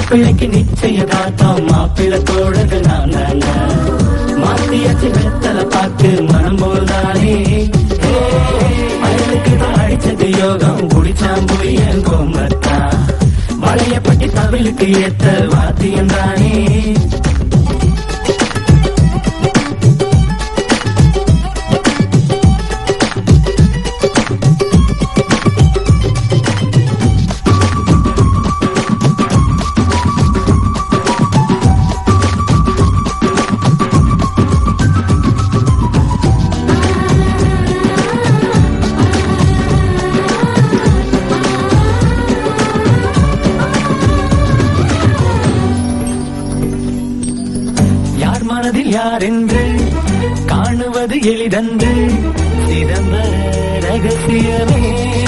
மாப்பிள்ளைக்கு நிச்சயதார்த்தம் மாப்பிள்ளை தோழர்கள் நான் தாங்க மாத்தியாச்சு வெத்தலை பார்த்து மனம் போல்தானே வயலுக்கு தான் அடிச்சது யோகம் குடிச்சாம் போய் என் கோமத்தான் வளையப்பட்டி தவிலுக்கு ஏத்த வாத்தியம் தானே யார் மனதில் யார் என்று காணுவது எளிதன்று சிதம்பர ரகசியமே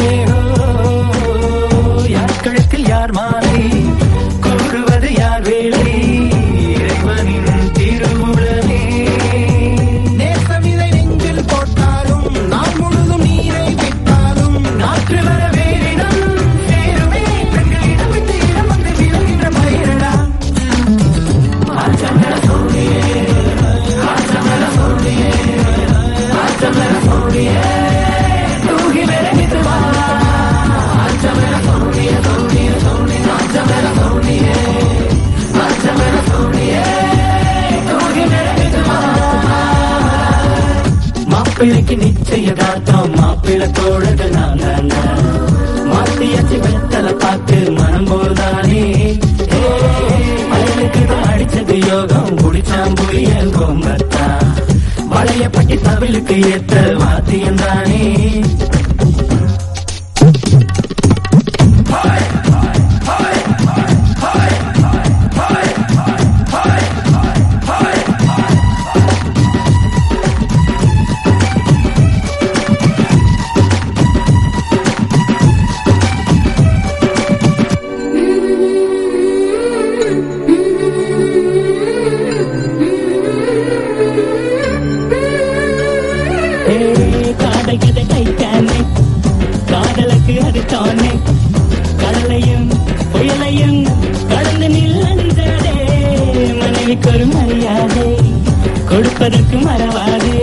ஓ, யார் கழுத்தில் யார் மாலை கூறுவது யார் வேலை இறைவனின் திருவுளமே நேசம் இதை நெஞ்சில் போட்டாலும் நாள் முழுதும் நீரை விட்டாலும் நாற்று வர வேறிடம் சேருமே பெண்களிடம் விட்டு இடம் வந்து விளங்குகின்ற பயிரடா ஆச்சமர சோழியே ஆச்சமர சோழியே ஆச்சமர சோழியே தூகி மெரகிதுவா ஆச்சமர சோழியே சோழியே சோழியே ஆச்சமர சோழியே ஆச்சமர சோழியே தூகி மெரகிதுவா மாப்பிள்ளைக்கு நிச்சயதார்த்தம் மாப்பிள்ளை தோழர்கள் நான் தாங்க மாத்தியாச்சு வெத்தலை பார்த்து மனம் போல்தானே வயலுக்கு தான் அடிச்சது யோகம் குடிச்சாம் போய் என் கோம்பத்தான் வளையப்பட்டி தவிலுக்கு ஏத்த வாத்தியம் தானே ஏய், காதல் கதை கைத்தானே காதலுக்கு அது தானே கடலையும் புயலையும் கடந்து நில்லன்றதே மனைவிக்கு ஒரு மரியாதை கொடுப்பதற்கு மறவாதே